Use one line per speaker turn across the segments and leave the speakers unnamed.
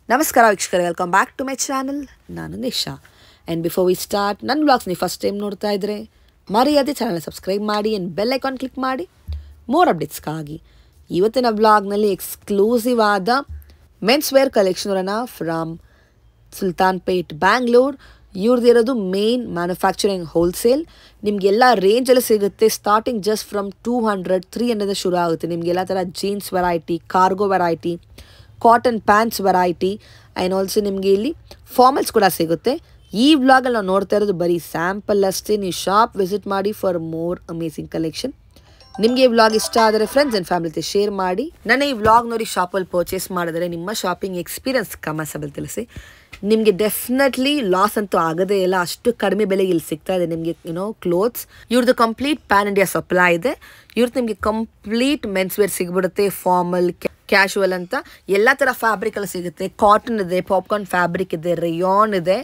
ನಮಸ್ಕಾರ ವೀಕ್ಷಕರೇ welcome back to my channel ನಾನು Nisha and before we start ನನ್ನ ಬ್ಲಾಗ್ಸ್ ನೀವು ಫಸ್ಟ್ ಟೈಮ್ ನೋಡ್ತಾ ಇದ್ದರೆ ಮರ್ಯಾದೆ ಚಾನಲ್ ಸಬ್ಸ್ಕ್ರೈಬ್ ಮಾಡಿ ಆ್ಯಂಡ್ ಬೆಲ್ ಐಕಾನ್ ಕ್ಲಿಕ್ ಮಾಡಿ ಮೋರ್ ಅಪ್ಡೇಟ್ಸ್ಗಾಗಿ ಇವತ್ತಿನ ಬ್ಲಾಗ್ನಲ್ಲಿ ಎಕ್ಸ್ಕ್ಲೂಸಿವ್ ಆದ men's wear collection from Sultanpet Bangalore ಇವ್ರದ್ದಿರೋದು ಮೇನ್ ಮ್ಯಾನುಫ್ಯಾಕ್ಚರಿಂಗ್ ಹೋಲ್ಸೇಲ್ ನಿಮಗೆಲ್ಲ ರೇಂಜಲ್ಲಿ ಸಿಗುತ್ತೆ starting just from two hundred three hundred ಶುರು ಆಗುತ್ತೆ ನಿಮಗೆ ಎಲ್ಲ ಥರ jeans variety cargo variety cotton pants variety and also ನಿಮಗೆ ಇಲ್ಲಿ ಫಾರ್ಮಲ್ಸ್ ಕೂಡ ಸಿಗುತ್ತೆ ಈ ವ್ಲಾಗಲ್ಲಿ ನಾವು ನೋಡ್ತಾ ಇರೋದು ಬರೀ ಸ್ಯಾಂಪಲ್ ಅಷ್ಟೇ ನೀವು ಶಾಪ್ ವಿಸಿಟ್ ಮಾಡಿ ಫಾರ್ ಮೋರ್ ಅಮೇಸಿಂಗ್ ಕಲೆಕ್ಷನ್ ನಿಮಗೆ ಈ ವ್ಲಾಗ್ ಇಷ್ಟ ಆದರೆ ಫ್ರೆಂಡ್ಸ್ ಆ್ಯಂಡ್ ಫ್ಯಾಮಿಲಿ ಜೊತೆ ಶೇರ್ ಮಾಡಿ ನನ್ನ ಈ ವ್ಲಾಗ್ ನೋಡಿ ಶಾಪಲ್ಲಿ ಪರ್ಚೇಸ್ ಮಾಡಿದ್ರೆ ನಿಮ್ಮ ಶಾಪಿಂಗ್ ಎಕ್ಸ್ಪೀರಿಯನ್ಸ್ ಕಮರ್ಸಬಲ್ ತಿಳಿಸಿ ನಿಮಗೆ ಡೆಫಿನೆಟ್ಲಿ ಲಾಸ್ ಅಂತೂ ಆಗೋದೇ ಇಲ್ಲ ಅಷ್ಟು ಕಡಿಮೆ ಬೆಲೆಗೆ ಇಲ್ಲಿ ಸಿಗ್ತಾ ಇದೆ ನಿಮಗೆ ಯುನೋ ಕ್ಲೋತ್ಸ್ ಇವ್ರದ್ದು ಕಂಪ್ಲೀಟ್ ಪ್ಯಾನ್ ಇಂಡಿಯಾ ಸಪ್ಲೈ ಇದೆ ಇವ್ರದ್ದು ನಿಮಗೆ ಕಂಪ್ಲೀಟ್ ಮೆನ್ಸ್ ವೇರ್ ಸಿಗ್ಬಿಡುತ್ತೆ ಫಾರ್ಮಲ್ ಕ್ಯಾಶುವಲ್ ಅಂತ ಎಲ್ಲ ಥರ ಫ್ಯಾಬ್ರಿಕಲ್ಲಿ ಸಿಗುತ್ತೆ ಕಾಟನ್ ಇದೆ ಪಾಪ್ಕಾರ್ನ್ ಫ್ಯಾಬ್ರಿಕ್ ಇದೆ ರೇಯಾನ್ ಇದೆ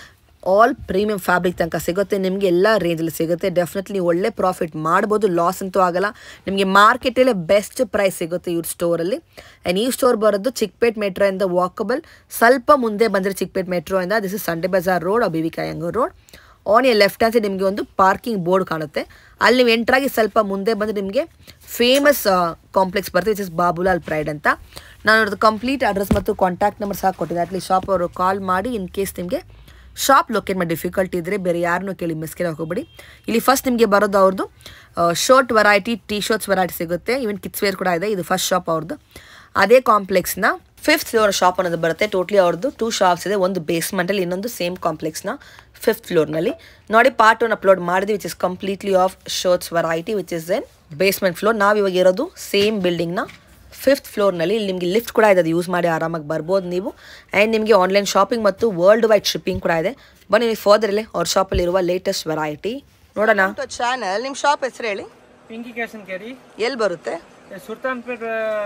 ಆಲ್ ಪ್ರೀಮಿಯಂ ಫ್ಯಾಬ್ರಿಕ್ ತನಕ ಸಿಗುತ್ತೆ ನಿಮಗೆ ಎಲ್ಲ ರೇಂಜಲ್ಲಿ ಸಿಗುತ್ತೆ ಡೆಫಿನೆಟ್ಲಿ ನೀವು ಒಳ್ಳೆ ಪ್ರಾಫಿಟ್ ಮಾಡ್ಬೋದು ಲಾಸ್ ಅಂತೂ ಆಗಲ್ಲ ನಿಮಗೆ ಮಾರ್ಕೆಟಲ್ಲೇ ಬೆಸ್ಟ್ ಪ್ರೈಸ್ ಸಿಗುತ್ತೆ ಇವ್ರ ಸ್ಟೋರಲ್ಲಿ ಆ್ಯಂಡ್ ಈ ಸ್ಟೋರ್ ಬರೋದು ಚಿಕ್ಪೇಟ್ ಮೆಟ್ರೋಯಿಂದ ವಾಕಬಲ್ ಸ್ವಲ್ಪ ಮುಂದೆ ಬಂದರೆ ಚಿಕ್ಪೇಟ್ ಮೆಟ್ರೋಯಿಂದ this is Sunday bazaar road B V K Iyengar road on a left hand side ನಿಮಗೆ ಒಂದು ಪಾರ್ಕಿಂಗ್ ಬೋರ್ಡ್ ಕಾಣುತ್ತೆ ಅಲ್ಲಿ ನೀವು ಎಂಟ್ರಾಗಿ ಸ್ವಲ್ಪ ಮುಂದೆ ಬಂದರೆ ನಿಮಗೆ ಫೇಮಸ್ ಕಾಂಪ್ಲೆಕ್ಸ್ ಬರುತ್ತೆ ವಿಚ್ ಇಸ್ ಬಾಬುಲಾಲ್ ಪ್ರೈಡ್ ಅಂತ ನಾನು ಅವ್ರದ್ದು ಕಂಪ್ಲೀಟ್ ಅಡ್ರೆಸ್ ಮತ್ತು ಕಾಂಟ್ಯಾಕ್ಟ್ ನಂಬರ್ ಸಹ ಕೊಟ್ಟಿದ್ದೆ ಅಟ್ಲಿ ಶಾಪ್ ಅವರು ಕಾಲ್ ಮಾಡಿ ಇನ್ ಕೇಸ್ ನಿಮಗೆ ಶಾಪ್ ಲೊಕೇಟ್ ಮಾಡಿ ಡಿಫಿಕಲ್ಟಿ ಇದ್ದರೆ ಬೇರೆ ಯಾರನ್ನೂ ಕೇಳಿ ಮಿಸ್ಕೇಲ್ ಹೋಗ್ಬೇಡಿ ಇಲ್ಲಿ ಫಸ್ಟ್ ನಿಮಗೆ ಬರೋದು ಅವ್ರದ್ದು shirt variety T shirts variety ಸಿಗುತ್ತೆ ಈವನ್ ಕಿಡ್ಸ್ ವೇರ್ ಕೂಡ ಇದೆ ಇದು ಫಸ್ಟ್ ಶಾಪ್ ಅವ್ರದ್ದು ಅದೇ ಕಾಂಪ್ಲೆಕ್ಸ್ನ ಫಿಫ್ತ್ ಫ್ಲೋರ್ ಶಾಪ್ ಅನ್ನೋದು ಬರುತ್ತೆ ಟೋಟ್ಲಿ ಅವ್ರದ್ದು ಟೂ ಶಾಪ್ಸ್ ಇದೆ ಒಂದು ಬೇಸ್ಮೆಂಟಲ್ಲಿ ಇನ್ನೊಂದು ಸೇಮ್ ಕಾಂಪ್ಲೆಕ್ಸ್ನ ಫಿಫ್ತ್ ಫ್ಲೋರ್ನಲ್ಲಿ ನೋಡಿ ಪಾರ್ಟ್ ಒನ್ ಅಪ್ಲೋಡ್ ಮಾಡಿದ್ವಿ which is completely of shirts variety which is in basement floor ನಾವು ಇವಾಗ ಇರೋದು ಸೇಮ್ ಬಿಲ್ಡಿಂಗ್ನ ಫಿಫ್ತ್ ಫ್ಲೋರ್ನಲ್ಲಿ ಇಲ್ಲಿ ನಿಮಗೆ ಲಿಫ್ಟ್ ಕೂಡ ಇದೆ ಅದು ಯೂಸ್ ಮಾಡಿ ಆರಾಮಾಗಿ ಬರ್ಬೋದು ನೀವು ಆ್ಯಂಡ್ ನಿಮಗೆ ಆನ್ಲೈನ್ ಶಾಪಿಂಗ್ ಮತ್ತು ವರ್ಲ್ಡ್ ವೈಡ್ ಶಿಪ್ಪಿಂಗ್ ಕೂಡ ಇದೆ ಬನ್ನಿ ನೀವು ಫರ್ದರ್ ಇಲ್ಲೇ ಅವ್ರ ಶಾಪಲ್ಲಿ ಇರುವ ಲೇಟೆಸ್ಟ್ ವೆರೈಟಿ ನೋಡೋಣ ಚಾನಲ್ ನಿಮ್ಮ ಶಾಪ್ ಹೆಸರು ಹೇಳಿ
ಪಿಂಕಿ ಕ್ಯಾಶ್ ಅಂಡ್ ಕ್ಯಾರಿ
ಎಲ್ಲಿ ಬರುತ್ತೆ
ಸುಲ್ತಾನ್ಪೇಟ್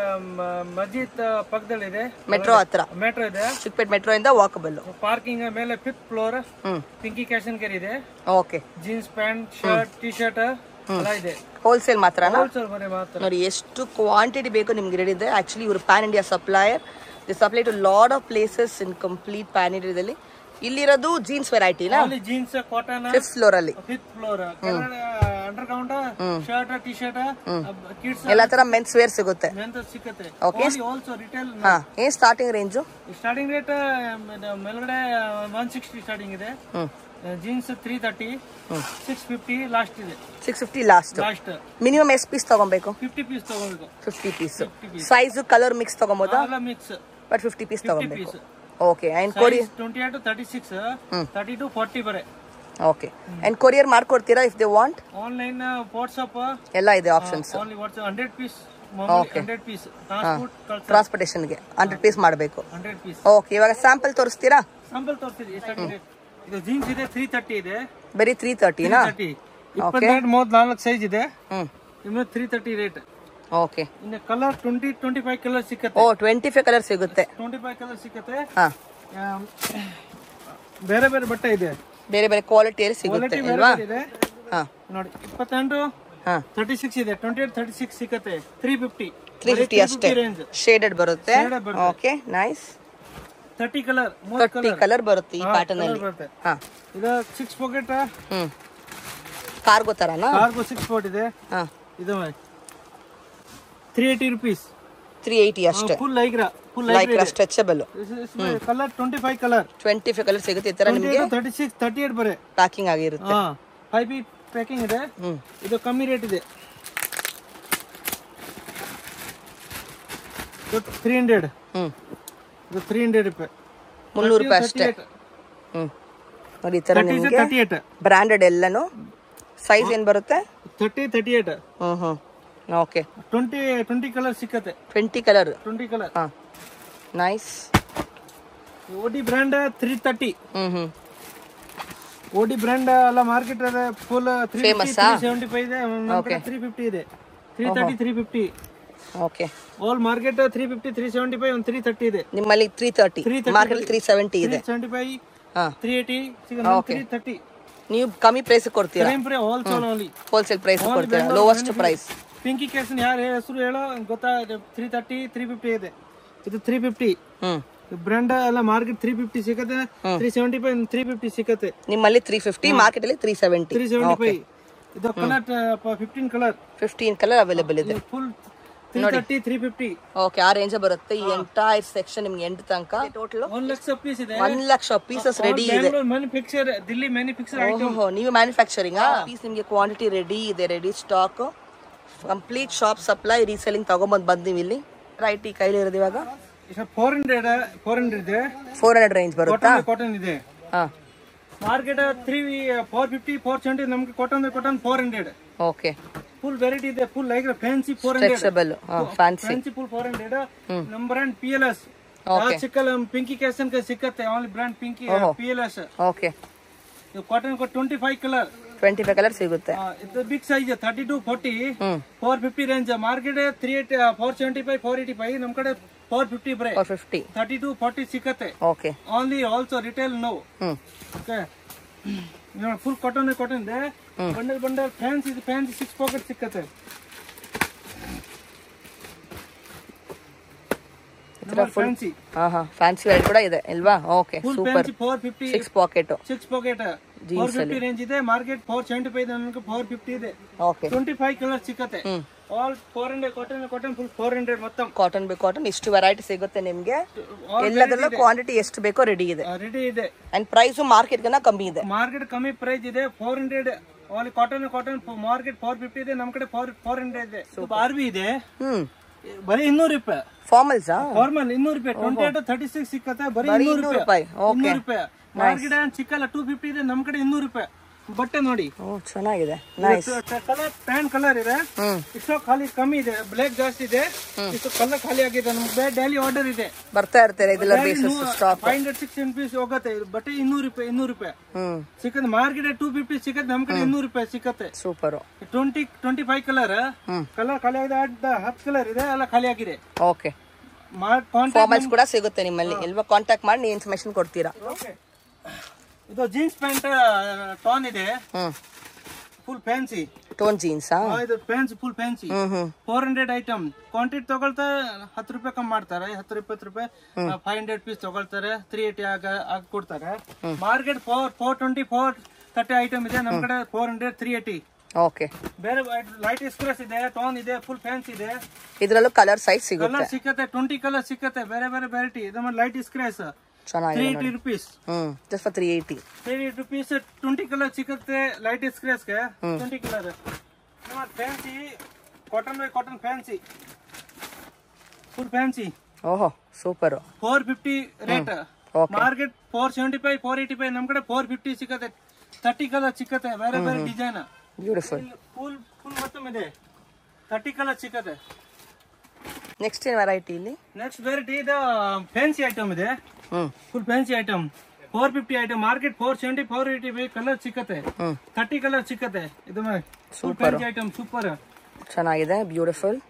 ಮಸ್ಜಿದ್ ಪಕ್ಕದಲ್ಲಿದೆ
ಮೆಟ್ರೋ ಹತ್ರ
ಮೆಟ್ರೋ ಇದೆ
ಚಿಕ್ಕಪೇಟ್ ಮೆಟ್ರೋ ಇಂದ ವಾಕಬಲ್
ಪಾರ್ಕಿಂಗ್ ಮೇಲೆ fifth floor
hmm
Pinky cash and carry ಇದೆ
okay
jeans pant shirt T shirt ಎಲ್ಲ ಇದೆ
ಹೋಲ್ಸೇಲ್ ಮಾತ್ರನಾ
ಹೋಲ್ಸೇಲ್ ಬರೀ ಮಾತ್ರ
ನೋಡಿ ಎಷ್ಟು ಕ್ವಾಂಟಿಟಿ ಬೇಕು ನಿಮ್ಗೆ ರೆಡಿ ಇದೆ ಆಕ್ಚುಲಿ ಇವರು pan India supplier the supply to lot of places in complete pan ಇಂಡಿಯಾದಲ್ಲಿ ಇಲ್ಲಿರೋದು ಜೀನ್ಸ್ ವೆರೈಟಿನಾ
ಅಲ್ಲಿ ಜೀನ್ಸ್ ಕಾಟನ್
ಫಿಫ್ತ್ ಫ್ಲೋರ್ ಅಲ್ಲಿ
fifth floor under count shirt T shirt kids
ಎಲ್ಲಾ ತರ ಮೆನ್ಸ್ ವೇರ್ ಸಿಗುತ್ತೆ
ಎಂತ ಸಿಕ್ಕತ್ತೆ
Okay.
ಆಲ್ಸೋ ರಿಟೇಲ್
ಹಾ ಏನ್ ಸ್ಟಾರ್ಟಿಂಗ್ ರೇಂಜು
ಸ್ಟಾರ್ಟಿಂಗ್ ರೇಟ್ ಮೇಲ್ಗಡೆ ಒನ್ ಸಿಕ್ಸ್ಟಿ ಸ್ಟಾರ್ಟಿಂಗ್ ಇದೆ
hmm
jeans three thirty six fifty last ಇದೆ
six fifty last
last
minimum ಎಷ್ಟು ಪೀಸ್ ತಗೊಬೇಕು
ಫಿಫ್ಟಿ ಪೀಸ್ ತಗೋಬೇಕು
fifty piece
50 piece.
Size colour mix ತಗೊಬೋದಾ
ಎಲ್ಲ ಮಿಕ್ಸ್
ಬಟ್ ಫಿಫ್ಟಿ ಪೀಸ್ ತಗೊಬೇಕು
piece.
Okay and ಕೊರಿ
twenty eight thirty six thirty two forty ಬರೆ
okay and courier ಮಾಡ್ಕೊಡ್ತೀರಾ if they want
online WhatsApp
ಎಲ್ಲ ಇದೆ options
only WhatsApp hundred piece
Okay.
Hundred piece transport ಕಳ್ಸ
ಟ್ರಾನ್ಸ್ಪೋರ್ಟೇಷನ್ಗೆ hundred piece ಮಾಡಬೇಕು
hundred piece
okay ಇವಾಗ sample ತೋರಿಸ್ತೀರಾ
ಸಂಬಲ್ ತೋರಿಸ್ತೀರಿ ಎಷ್ಟಾಗಿದೆ ಇದು ಜೀನ್ಸ್ ಇದೆ ತ್ರೀ ತರ್ಟಿ ಇದೆ
ಬರೀ ತ್ರೀ ತರ್ಟಿನಾ
ತರ್ಟಿ ಇಪ್ಪತ್ತೆರಡು ಮೂವತ್ತ್ ನಾಲ್ಕು ಸೈಜ್ ಇದೆ
ಹ್ಮ್
ಇನ್ನು ತ್ರೀ ತರ್ಟಿ ರೇಟ್
ಓಕೆ
ಇನ್ನು colour twenty twenty five colour
ಓ
ಸಿಕ್ಕತ್ತೆ
ಟ್ವೆಂಟಿ ಫೈವ್ ಕಲರ್ ಸಿಗುತ್ತೆ
ಟ್ವೆಂಟಿ ಫೈವ್ ಕಲರ್ ಸಿಕ್ಕತ್ತೆ
ಹಾ
ಆಮ್, ಬೇರೆ ಬೇರೆ ಬಟ್ಟೆ ಇದೆ
ಬೇರೆ ಬೇರೆ ಕ್ವಾಲಿಟಿಯಲ್ಲಿ ಸಿಗುತ್ತೆ
ಕ್ವಾಲಿಟಿ ಬೇರೆ
ಅಲ್ವಾ
ಬೇರೆ ಇದೆ
ಹಾ
ನೋಡಿ ಇಪ್ಪತ್ತೆಂಟು
ಹಾ
ತರ್ಟಿ ಸಿಕ್ಸ್ ಇದೆ ಟ್ವೆಂಟಿ ಏಟ್ ತರ್ಟಿ ಸಿಕ್ಸ್ ಸಿಕ್ಕತ್ತೆ ತ್ರೀ ಫಿಫ್ಟಿ
ತ್ರೀ ಫಿಫ್ಟಿ ಅಷ್ಟೇ
ರೇಂಜ್
ಶೇಡೆಡ್ ಬರುತ್ತೆ
Shaded ಬರುತ್ತೆ.
Okay nice
thirty colour
thirty colour ಬರುತ್ತೆ ಈ ಪ್ಯಾಟರ್ನ್ ಅಲ್ಲಿ
ಬರುತ್ತೆ
ಹಾ
ಇದು ಸಿಕ್ಸ್ ಪಾಕೆಟ್
ಹ್ಮ್ ಕಾರ್ಗೋ ತರನಾ
ಕಾರ್ಗೋ ಸಿಕ್ಸ್ ಪಾಟ್ ಇದೆ
ಹಾ
ಇದು three eighty rupees
three eighty ಅಷ್ಟೇ
full lycra full
like stretchable
colour twenty five colour
twenty five colour ಸಿಗುತ್ತೆ ಈ ತರ
ಟ್ವೆಂಟಿ
ನಿಮಗೆ
ತರ್ಟಿ ಸಿಕ್ಸ್ ತರ್ಟಿ ಏಟ್ ಬರೆ
ಪ್ಯಾಕಿಂಗ್ ಆಗಿರುತ್ತೆ
ಹಾ ಫೈವ್ ಪಿ ಪ್ಯಾಕಿಂಗ್ ಇದೆ
ಹ್ಮ್
ಇದು ಕಮ್ಮಿ ರೇಟ್ ಇದೆ ತ್ರೀ ಹಂಡ್ರೆಡ್
ಹ್ಮ್
ಇದು ತ್ರೀ ಹಂಡ್ರೆಡ್ ರೂಪಾಯಿ
ಮುನ್ನೂರು ರೂಪಾಯಿ ಅಷ್ಟೇ ಹ್ಮ್ ನೋಡಿ ಈ ತರ ನಿಮಗೆ
ತರ್ಟಿ ಏಟ್
ಬ್ರಾಂಡೆಡ್ ಎಲ್ಲಾನು ಸೈಜ್ ಏನ್ ಬರುತ್ತೆ
thirty thirty eight
hmm hmm okay
twenty twenty colour ಸಿಕ್ಕತ್ತೆ
ಟ್ವೆಂಟಿ ಕಲರ್
ಟ್ವೆಂಟಿ ಕಲರ್
ಹಾ ನೈಸ್
ಓಡಿ brand three thirty
hmm hmm
ಓಡಿ ಬ್ರ್ಯಾಂಡ್ ಎಲ್ಲ ಮಾರ್ಕೆಟ್ ಇದೆ ಫುಲ್ ತ್ರೀ
Famous ಆ?
ಸೆವೆಂಟಿ ಫೈವ್ ಇದೆ ನಮ್ಮ ಕಡೆ ತ್ರೀ ಫಿಫ್ಟಿ ಇದೆ three thirty three fifty
okay
all market three fifty three seventy five ಒಂದು ತ್ರೀ ತರ್ಟಿ ಇದೆ
ನಿಮ್ಮಲ್ಲಿ three thirty
330
market three seventy
three
ಇದೆ
ಸೆವೆಂಟಿ ಫೈವ್
ಹಾ
ತ್ರೀ ಏಯ್ಟಿ ತ್ರೀ ತರ್ಟಿ
ನೀವು ಕಮ್ಮಿ ಪ್ರೈಸ್ ಕೊಡ್ತೀರಾ
ಸೇಮ್ ಪ್ರೇ ಹೋಲ್ಸೇಲ್ ಓನ್ಲಿ
ಹೋಲ್ಸೇಲ್ ಪ್ರೈಸ್ ಕೊಡ್ತೀರಾ ಲೋವೆಸ್ಟ್ ಪ್ರೈಸ್
ಪಿಂಕಿ ಕ್ಯಾಸನ್ ಯಾರು ಹೆಸರು ಹೇಳೋ ಗೊತ್ತಾ ತ್ರೀ ತರ್ಟಿ ತ್ರೀ ಫಿಫ್ಟಿ ಇದೆ ಇದು ತ್ರೀ ಫಿಫ್ಟಿ
ಹ್ಮ್
ಬ್ರ್ಯಾಂಡ್ ಎಲ್ಲ ಮಾರ್ಕೆಟ್ ತ್ರೀ ಫಿಫ್ಟಿ ಸಿಕ್ಕತ್ತೆ three seventy five three fifty ಸಿಕ್ಕತ್ತೆ
ನಿಮ್ಮಲ್ಲಿ ತ್ರೀ ಫಿಫ್ಟಿ ಮಾರ್ಕೆಟ್ ಅಲ್ಲಿ three seventy
three seventy five ಇದು colour fifteen colour
fifteen colour available ಇದೆ
full three thirty three fifty
okay ಆ range ಬರುತ್ತೆ ಈ ಎಂಟೈರ್ ಸೆಕ್ಷನ್ ನಿಮ್ಗೆ ಎಂಟು ತನಕ ಟೋಟಲ್
ಒಂದ್ ಲಕ್ಷ ಪೀಸ್ ಇದೆ
ಒಂದ್ ಲಕ್ಷ ಪೀಸಸ್ ರೆಡಿ ಇದೆ
ಮ್ಯಾನುಫ್ಯಾಕ್ಚರ್ ದಿಲ್ಲಿ ಮ್ಯಾನುಫ್ಯಾಕ್ಚರ್
ಓಹೋ ನೀವು ಮ್ಯಾನುಫ್ಯಾಕ್ಚರಿಂಗ್ ಪೀಸ್ ನಿಮಗೆ ಕ್ವಾಂಟಿಟಿ ರೆಡಿ ಇದೆ ready stock complete shop supply reselling ತಗೊಂಬಂದ್ ಬಂದ್ ನೀವು ಇಲ್ಲಿ ರೈಟ್ ಈ ಕೈಲಿ ಇರೋದು ಇವಾಗ
ಫೋರ್ ಹಂಡ್ರೆಡ್ ಫೋರ್ ಹಂಡ್ರೆಡ್ ಇದೆ
ಫೋರ್ ಹಂಡ್ರೆಡ್ ರೇಂಜ್ ಬರುತ್ತಾ
ಕಾಟನ್ ಕಾಟನ್ ಇದೆ
ಹಾ
market three four fifty four seventy ನಮ್ಗೆ cotton cotton four hundred
okay
full variety ಇದೆ full like fancy four hundred
flexible fancy
fancy full four hundred ನಮ್ brand P L S
Okay.
ಸಿಕ್ಕಲ್ಲ Pinky ಕ್ಯಾಸನ್ ಸಿಕ್ಕತ್ತೆ only brand Pinky P L S
okay
cotton twenty five colour
twenty five colour ಸಿಗುತ್ತೆ
ಇದು big size thirty two forty
hmm
four fifty range market three eight four seventy five four eighty five ನಮ್ ಕಡೆ four fifty ಬರೇ
four fifty
thirty two forty ಸಿಕ್ಕತ್ತೆ
okay
only also retail no
hmm
okay full cotton cotton ಇದೆ bundle bundle fancy ಇದು fancy six pocket ಸಿಕ್ಕತ್ತೆ fancy
ಹಾ ಹಾ fancy variety ಕೂಡ ಇದೆ ಅಲ್ವಾ okay
full
super
fancy four fifty
six pocket
six pocket four fifty range ಇದೆ market four seventy five ನನಗೆ ಫೋರ್ ಫಿಫ್ಟಿ ಇದೆ
ಓಕೆ
ಟ್ವೆಂಟಿ ಫೈವ್ ಕಲರ್ ಸಿಕ್ಕತ್ತೆ all four hundred cotton cotton full four hundred ಮೊತ್ತ
cotton by cotton ಇಷ್ಟು variety ಸಿಗುತ್ತೆ ನಿಮ್ಗೆ ಎಲ್ಲದರಲ್ಲೂ quantity ಎಷ್ಟು ಬೇಕೋ ರೆಡಿ ಇದೆ
ರೆಡಿ ಇದೆ
ಅಂಡ್ ಪ್ರೈಸು ಮಾರ್ಕೆಟ್ ಗನ ಕಮ್ಮಿ ಇದೆ
ಮಾರ್ಕೆಟ್ ಕಮ್ಮಿ ಪ್ರೈಸ್ ಇದೆ four hundred only cotton cotton market four fifty ಇದೆ ನಮ್ ಕಡೆ ಫೋರ್ ಫೋರ್ ಹಂಡ್ರೆಡ್ ಇದೆ ಬಾರ್ಬಿ ಇದೆ
ಹ್ಮ್
ಬರೀ ಇನ್ನೂರು ರೂಪಾಯಿ
ಫಾರ್ಮಲ್ಸಾ
ಫಾರ್ಮಲ್ ಇನ್ನೂರು ರೂಪಾಯಿ ಟ್ವೆಂಟಿ ಏಟ್ ತರ್ಟಿ ಸಿಕ್ಸ್ ಸಿಕ್ಕತ್ತೆ ಬರೀ
ಬರೀ
ಇನ್ನೂರು
ಇನ್ನೂರು
ರೂಪಾಯಿ
ರೂಪಾಯಿ ಓಕೆ
ಇನ್ನೂರು ರೂಪಾಯಿ ಮಾರ್ಕೆಟ್ ಏನ್ ಸಿಕ್ಕಲ್ಲ ಟೂ ಫಿಫ್ಟಿ ಇದೆ ನಮ್ ಕಡೆ ಇನ್ನೂರು ರೂಪಾಯಿ ಬಟ್ಟೆ ನೋಡಿ
ಓ ಚೆನ್ನಾಗಿದೆ ನೈಸ್
ಕಲರ್ ಪ್ಯಾನ್ ಕಲರ್ ಇದೆ
ಹ್ಮ್
ಇಷ್ಟು ಖಾಲಿ ಕಮ್ಮಿ ಇದೆ ಬ್ಲ್ಯಾಕ್ ಜಾಸ್ತಿ ಇದೆ ಇಷ್ಟು ಕಲರ್ ಖಾಲಿ ಆಗಿದೆ ನಮ್ಗೆ ಡೈಲಿ ಆರ್ಡರ್ ಇದೆ
ಬರ್ತಾ ಇರ್ತಾರೆ regular basis stock
five hundred sixteen piece ಹೋಗುತ್ತೆ ಇದು ಬಟ್ಟೆ ಇನ್ನೂರು ರೂಪಾಯಿ ಇನ್ನೂರು ರೂಪಾಯಿ
ಹ್ಮ್
ಸಿಕ್ಕತ್ತೆ ಮಾರ್ಕೆಟ್ ಟೂ ಫಿಫ್ಟಿ ಸಿಕ್ಕತ್ತೆ ನಮ್ ಕಡೆ ಇನ್ನೂರು ರೂಪಾಯಿ ಸಿಕ್ಕತ್ತೆ
super
twenty twenty five colour
hmm.
Colour ಖಾಲಿ ಆಗಿದೆ ಅರ್ಧ ಹತ್ತು ಕಲರ್ ಇದೆ ಎಲ್ಲ ಖಾಲಿ ಆಗಿದೆ
ಓಕೆ
ಕಾಂಟ್ಯಾಕ್ಟ್
ಫಾರ್ಮಲ್ಸ್ ಕೂಡ ಸಿಗುತ್ತೆ ನಿಮ್ಮಲ್ಲಿ ಎಲ್ವಾ ಕಾಂಟ್ಯಾಕ್ಟ್ ಮಾಡಿ ನೀವು ಇನ್ಫಾರ್ಮೇಶನ್ ಕೊಡ್ತೀರಾ
ಇದು ಜೀನ್ಸ್ ಪ್ಯಾಂಟ್ ಟಾನ್ ಇದೆ
ಹ್ಮ್
ಫುಲ್ ಫ್ಯಾನ್ಸಿ
ಟೋನ್ ಜೀನ್ಸಾ
ಇದು fancy full fancy
hmm hmm
four hundred item quantity ತಗೊಳ್ತಾ ಹತ್ತು ರೂಪಾಯಿ ಕಮ್ಮಿ ಮಾಡ್ತಾರೆ ಹತ್ತು ಇಪ್ಪತ್ತು ರೂಪಾಯಿ ಫೈವ್ ಹಂಡ್ರೆಡ್ ಪೀಸ್ ತಗೊಳ್ತಾರೆ ತ್ರೀ ಏಟಿ ಆಗ ಆಗ ಕೊಡ್ತಾರೆ market four four twenty four thirty item ಇದೆ ನಮ್ ಕಡೆ four hundred three eighty
okay
ಬೇರೆ ಲೈಟ್ ಎಕ್ಸ್ಪ್ರೆಸ್ ಇದೆ ಟಾನ್ ಇದೆ ಫುಲ್ ಫ್ಯಾನ್ಸ್ ಇದೆ
ಇದ್ರಲ್ಲೂ ಕಲರ್ ಸೈಜ್ ಸಿಗುತ್ತೆ
ಕಲರ್ ಸಿಕ್ಕತ್ತೆ ಟ್ವೆಂಟಿ ಕಲರ್ ಸಿಕ್ಕತ್ತೆ ಬೇರೆ ಬೇರೆ ವೆರೈಟಿ ಇದು ಲೈಟ್ ಸ್ಕ್ರೇಸ್ ತ್ರೀ
ಚೆನ್ನಾಗಿದೆ
eighty rupees
hmm just for three eighty
three eighty rupees twenty colour ಸಿಕ್ಕತ್ತೆ ಲೈಟ್ ಸ್ಕ್ರೇಸ್ಗೆ twenty colour fancy cotton by cotton fancy full fancy
ಓಹೋ super
four fifty rate
Okay.
Market four seventy five four eighty five ನಮ್ ಕಡೆ four fifty ಸಿಕ್ಕತ್ತೆ thirty colour ಸಿಕ್ಕತ್ತೆ ಬೇರೆ ಬೇರೆ design
beautiful
full full ಮೊತ್ತ ಇದೆ ತರ್ಟಿ ಕಲರ್ ಸಿಕ್ಕತ್ತೆ
ನೆಕ್ಸ್ಟ್ ಏನು ವೆರೈಟಿ ಇಲ್ಲಿ
ನೆಕ್ಸ್ಟ್ ವೆರೈಟಿ ಇದು ಫ್ಯಾನ್ಸಿ ಐಟಮ್ ಇದೆ
hmm
full fancy item four fifty item market four seventy four eighty five colour ಸಿಕ್ಕತ್ತೆ
ಹ್ಮ್
ತರ್ಟಿ ಕಲರ್ ಸಿಕ್ಕತ್ತೆ ಇದು ಫುಲ್ ಫ್ಯಾನ್ಸಿ ಐಟಮ್ ಸೂಪರ್
ಚೆನ್ನಾಗಿದೆ beautiful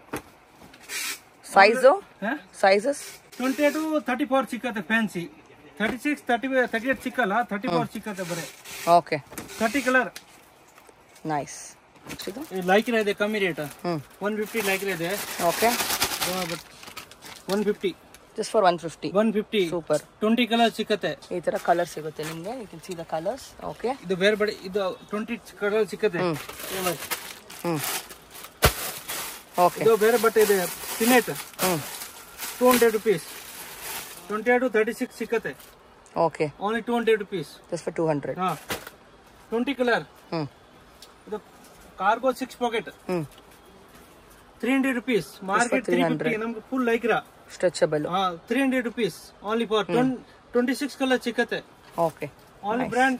size sizes
twenty two thirty four ಸಿಕ್ಕತ್ತೆ fancy thirty six thirty thirty eight ಸಿಕ್ಕಲ್ಲ thirty four ಸಿಕ್ಕತ್ತೆ ಬರೀ
okay
thirty colour
nice ಇದು
like ಇದೆ ಕಮ್ಮಿ rate
hmm
one fifty like ಇದೆ
okay
one fifty
just for one fifty
one fifty
super
twenty colour ಸಿಕ್ಕತ್ತೆ
ಈ ತರ ಕಲರ್ ಸಿಗುತ್ತೆ ನಿಮ್ಗೆ you can see the colours okay
ಇದು ಬೇರೆ ಬೇರೆ ಇದು ಟ್ವೆಂಟಿ ಕಲರ್ ಸಿಕ್ಕತ್ತೆ
ಹ್ಮ್ ಓಕೆ
ಇದು ಬೇರೆ ಬಟ್ಟೆ ಇದೆ ಸಿನೆಟ್
hmm
two hundred rupees twenty eight thirty six ಸಿಕ್ಕತ್ತೆ
okay
only two hundred rupees
just for two hundred
ಹಾ ಟ್ವೆಂಟಿ ಕಲರ್
ಹ್ಮ್
ಇದು cargo six pocket
hmm
three hundred rupees market three fifty ನಮ್ಗೆ full Lycra
stretchable
ಹಾ three hundred rupees only for twenty six colour ಸಿಕ್ಕತ್ತೆ
okay
only brand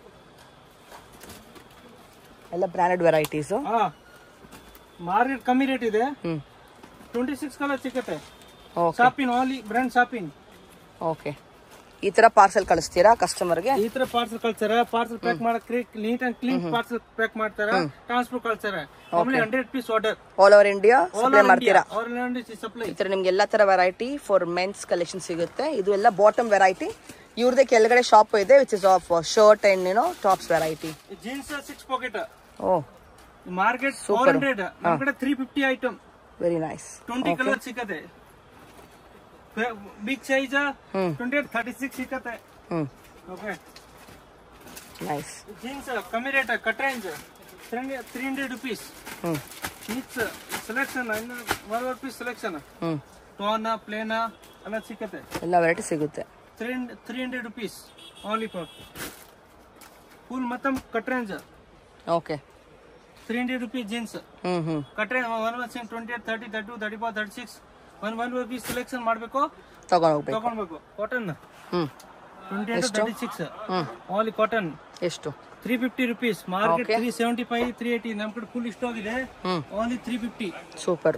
ಎಲ್ಲ branded varieties
ಹಾ market ಕಮ್ಮಿ rate ಇದೆ
hmm
twenty six colour ಸಿಕ್ಕತ್ತೆ
okay
ಶಾಪಿನ್ only brand shopping
okay ಈ ತರ ಪಾರ್ಸೆಲ್ ಕಳಿಸ್ತೀರಾ ಕಸ್ಟಮರ್ಗೆ
ಈ ತರ ಪಾರ್ಸಲ್ ಕಳ್ಸಾರ ಪಾರ್ಸಲ್ ಪ್ಯಾಕ್ ಮಾಡಕ್ neat and clean parcel pack ಮಾಡ್ತಾರ ಟ್ರಾನ್ಸ್ಪೋರ್ಟ್ ಕಳ್ಸಾರ ಆಮೇಲೆ hundred piece order
all over India supply ಮಾಡ್ತೀರಾ
ಸಪ್ಲೈ
ಈ ತರ ನಿಮ್ಗೆ ಎಲ್ಲಾ ತರ ವೆರೈಟಿ ಫಾರ್ ಮೆನ್ಸ್ ಕಲೆಕ್ಷನ್ ಸಿಗುತ್ತೆ ಇದು ಎಲ್ಲ ಬಾಟಮ್ ವೆರೈಟಿ ಇವ್ರದೇ ಕೆಳಗಡೆ ಶಾಪ್ ಇದೆ which is of shirt and ಏನೋ tops variety
jeans six pocket
ಓ
ಮಾರ್ಕೆಟ್ ಫೋರ್ ಹಂಡ್ರೆಡ್ ನಮ್ ಕಡೆ three fifty item
very nice
twenty colour ಸಿಕ್ಕತ್ತೆ big size twenty eight thirty six ಸಿಕ್ಕತ್ತೆ
ಹ್ಮ್
ಓಕೆ
ನೈಸ್
ಜೀನ್ಸ್ ಕಮ್ಮಿ rate cut range three hundred rupees
hmm
mix selection ಇನ್ನು one piece selection
hmm
ಟೋನ ಪ್ಲೇನ ಎಲ್ಲ ಸಿಕ್ಕತ್ತೆ
ಎಲ್ಲ ವೆರೈಟಿ ಸಿಗುತ್ತೆ
three three hundred rupees only for full ಮೊತ್ತಂ cut range
okay
three hundred rupees jeans
hmm hmm
cut range one one ಸಿಂಗ್ twenty eight thirty thirty two thirty four thirty six one one piece selection ಮಾಡಬೇಕು
ತಗೊಂಡ್ ಹೋಗ್ಬೇಕು
ತಗೊಳ್ಬೇಕು cotton
hmm
twenty eight thirty six
hmm
only cotton
ಎಷ್ಟು
three fifty rupees market
Okay.
Three seventy five three eighty ನಮ್ಮ ಕಡೆ full ಇಷ್ಟ ಆಗಿದೆ
hmm
only three fifty
super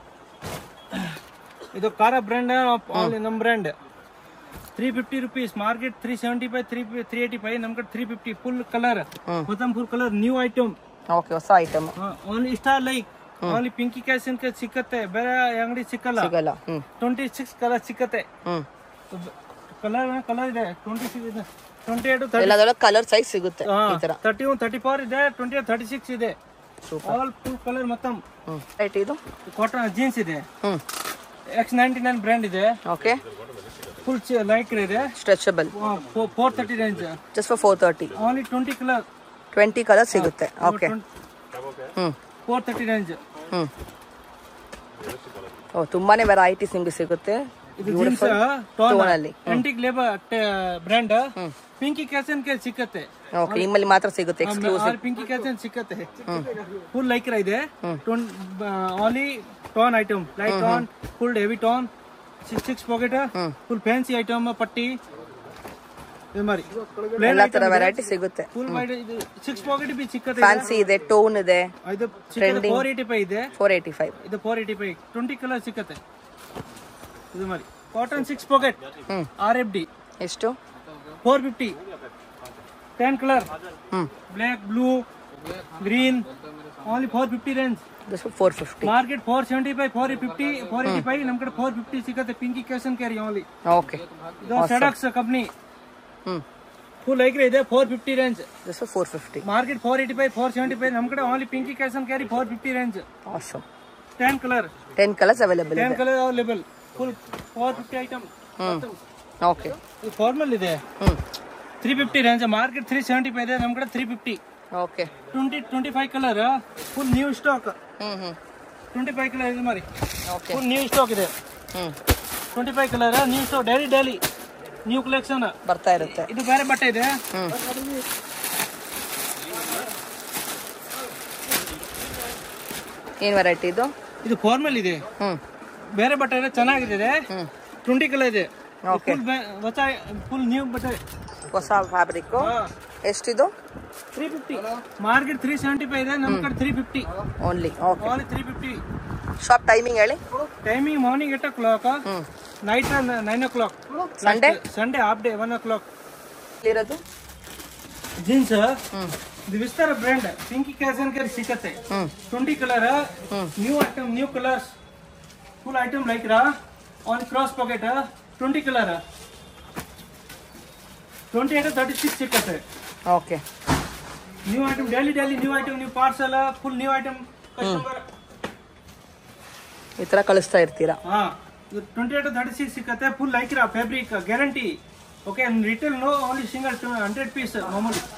ಇದು ಕಾರ ಬ್ರ್ಯಾಂಡ್ ಓನ್ಲಿ ನಮ್ಮ brand three fifty rupees market three seventy five three three eighty five ನಮ್ಮ ಕಡೆ three fifty full colour
hmm.
ಮೊತ್ತಂ full colour new item
okay ಹೊಸ ಐಟಮ್
ಓನ್ಲಿ ಇಷ್ಟ like only Pinky ಕ್ಯಾಸಿನ್ ಸಿಕ್ಕತ್ತೆ ಬೇರೆ ಅಂಗಡಿ ಸಿಕ್ಕಲ್ಲ
ಸಿಗಲ್ಲ ಹ್ಮ್
ಟ್ವೆಂಟಿ ಸಿಕ್ಸ್ ಕಲರ್ ಸಿಕ್ಕತ್ತೆ
ಹ್ಮ್
ಕಲರ್ ಕಲರ್ ಇದೆ ಟ್ವೆಂಟಿ ಸಿಕ್ಸ್ ಇದೆ ಟ್ವೆಂಟಿ ಏಟ್ ತರ್ಟಿ
ಎಲ್ಲದರೊಳಗೆ ಕಲರ್ ಸೈಜ್ ಸಿಗುತ್ತೆ ಈ ತರ
ತರ್ಟಿ ಒನ್ ತರ್ಟಿ ಫೋರ್ ಇದೆ ಟ್ವೆಂಟಿ ತರ್ಟಿ ಸಿಕ್ಸ್ ಇದೆ
ಸೂಪರ್
ಆಲ್ ಫುಲ್ ಕಲರ್ ಮೊತ್ತಂ
ಹ್ಮ್ ರೈಟ್ ಇದು
ಕಾಟನ್ ಜೀನ್ಸ್ ಇದೆ
hmm
X ninety nine brand ಇದೆ
ಓಕೆ
ಫುಲ್ ಲೈಕ್ ಇದೆ
stretchable
four thirty range
just for four thirty
only twenty colour
twenty colour ಸಿಗುತ್ತೆ okay hmm
four thirty range
ಹ್ಮ್ ಓ ತುಂಬಾನೇ varieties ನಿಮ್ಗೆ ಸಿಗುತ್ತೆ
ಇದು jeans
Tone ಅಲ್ಲಿ.
Antique labour brand Pinky ಕ್ಯಾಸನ್ ಕೆ ಸಿಕ್ಕತ್ತೆ
ಓಕೆ ನಿಮ್ಮಲ್ಲಿ ಮಾತ್ರ ಸಿಗುತ್ತೆ ಎಕ್ಸ್ಕ್ಲೂಸಿವ್
ಪಿಂಕಿ ಕ್ಯಾಸನ್ ಸಿಕ್ಕತ್ತೆ ಫುಲ್ ಲೈಕ್ರ ಇದೆ only tone item light tone full heavy tone six six pocket full fancy item ಪಟ್ಟಿ ಇದು ಮಾರಿ
ಎಲ್ಲ ತರ ವೆರೈಟಿ ಸಿಗುತ್ತೆ
ಫುಲ್ ಇದು ಸಿಕ್ಸ್ ಪಾಕೆಟ್ ಬಿ ಸಿಕ್ಕತ್ತೆ
ಫ್ಯಾನ್ಸಿ ಇದೆ ಟೋನ್ ಇದೆ
ಇದು ಫೋರ್ ಏಯ್ಟಿ ಫೈವ್ ಇದೆ
ಫೋರ್ ಏಯ್ಟಿ ಫೈವ್
ಇದು four eighty five twenty colour ಸಿಕ್ಕತ್ತೆ ಇದು ಮಾಡಿ cotton six pocket
hmm
R F D
ಎಷ್ಟು
four fifty ten colour
hmm
black blue green only four fifty range
just four fifty
market four seventy five four fifty four eighty five ನಮ್ ಕಡೆ four fifty ಸಿಗುತ್ತೆ Pinky ಕ್ಯಾಶನ್ ಕ್ಯಾರಿ only
okay
ಇದು ಸೆಡಕ್ಸ್ company
hmm
full ಐಕ್ರೆ ಇದೆ four fifty range
just four fifty
market four eighty five four seventy five ನಮ್ ಕಡೆ ಓನ್ಲಿ ಪಿಂಕಿ ಕ್ಯಾಶನ್ ಕ್ಯಾರಿ four fifty range
awesome
ten colour
ten colours available
ten
ಇದೆ
colour available full four fifty item
okay
ಇದು formal ಇದೆ
hmm
three fifty range market three seventy five ಇದೆ ನಮ್ ಕಡೆ three fifty
okay
twenty twenty five colour full new stock
hmm hmm
twenty five colour ಇದೆ ಮಾರಿ
okay
full new stock ಇದೆ
hmm
twenty five colour new stock daily daily new collection
ಬರ್ತಾ ಇರುತ್ತೆ
ಇದು ಬೇರೆ ಬಟ್ಟೆ ಇದೆ
ಹ್ಮ್ ಏನ್ ವೆರೈಟಿ ಇದು
ಇದು ಫಾರ್ಮಲ್ ಇದೆ
ಹ್ಮ್
ಬೇರೆ ಬಟ್ಟೆ ಇದೆ ಚೆನ್ನಾಗಿದೆ
ಹ್ಮ್
ಟ್ವೆಂಟಿ ಕಲರ್ ಇದೆ
Okay.
ಫುಲ್ ಹೊಸ ಫುಲ್ ನ್ಯೂ ಬಟ್ಟೆ
ಹೊಸ ಫ್ಯಾಬ್ರಿಕ್ ಎಷ್ಟಿದು
three fifty market three seventy five ಇದೆ ನಮ್ಮ ಕಡೆ three fifty
only okay
only three fifty
shop timing ಹೇಳಿ
timing morning eight o'clock
hmm
night nine o'clock
Sunday
Sunday half day one o'clock
ಇರೋದು
jeans
hmm
ಇದು ವಿಸ್ತಾರ brand Pinky ಕ್ಯಾಸನ್ ಕೇರ್ ಸಿಕ್ಕತ್ತೆ
hmm
twenty colour
hmm.
New item new colours full item Lycra on cross pocket twenty colour twenty eight thirty six ಸಿಕ್ಕತ್ತೆ
okay
new item daily daily new item new parcel full new item customer
ಈ ತರ ಕಳಿಸ್ತಾ ಇರ್ತೀರಾ
ಹಾ twenty eight thirty six ಸಿಕ್ಕತ್ತೆ full Lycra fabric guarantee okay retail no only single hundred piece ಮಾಮೂಲಿ